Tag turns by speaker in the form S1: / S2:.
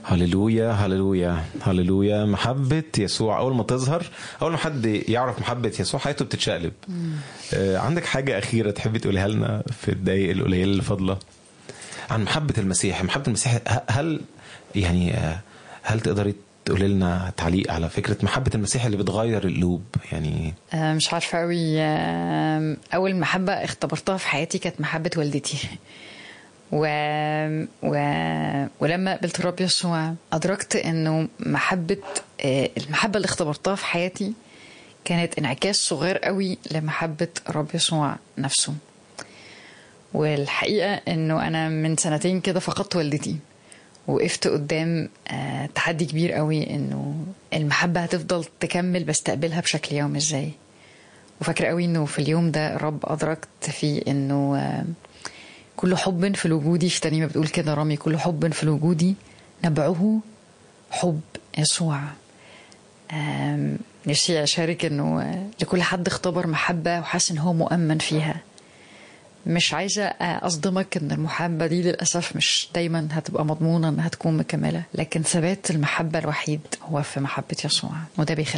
S1: هللويا هللويا هللويا محبة يسوع أول ما تظهر أول ما حد يعرف محبة يسوع حياته بتتشقلب آه عندك حاجة أخيرة تحبي تقوليها لنا في الدقايق القليلة اللي فاضلة عن محبة المسيح محبة المسيح هل يعني آه هل تقدري تقولي لنا تعليق على فكرة محبة المسيح اللي بتغير القلوب يعني
S2: آه، مش عارفة أوي آه، أول محبة اختبرتها في حياتي كانت محبة والدتي و... و... ولما قابلت الرب يسوع أدركت إنه محبة آه، المحبة اللي اختبرتها في حياتي كانت انعكاس صغير قوي لمحبة الرب يسوع نفسه والحقيقة إنه أنا من سنتين كده فقدت والدتي وقفت قدام آه، تحدي كبير قوي انه المحبه هتفضل تكمل بستقبلها بشكل يومي ازاي وفاكره قوي انه في اليوم ده الرب ادركت فيه انه آه، كل حب في الوجود في ترنيمه بتقول كده رامي كل حب في الوجود نبعه حب يسوع آم، نفسي اشارك انه آه، لكل حد اختبر محبه وحاسس ان هو مؤمن فيها مش عايزة أصدمك إن المحبة دي للأسف مش دايما هتبقى مضمونة إنها تكون مكملة لكن ثبات المحبة الوحيد هو في محبة يسوع وده بيخلي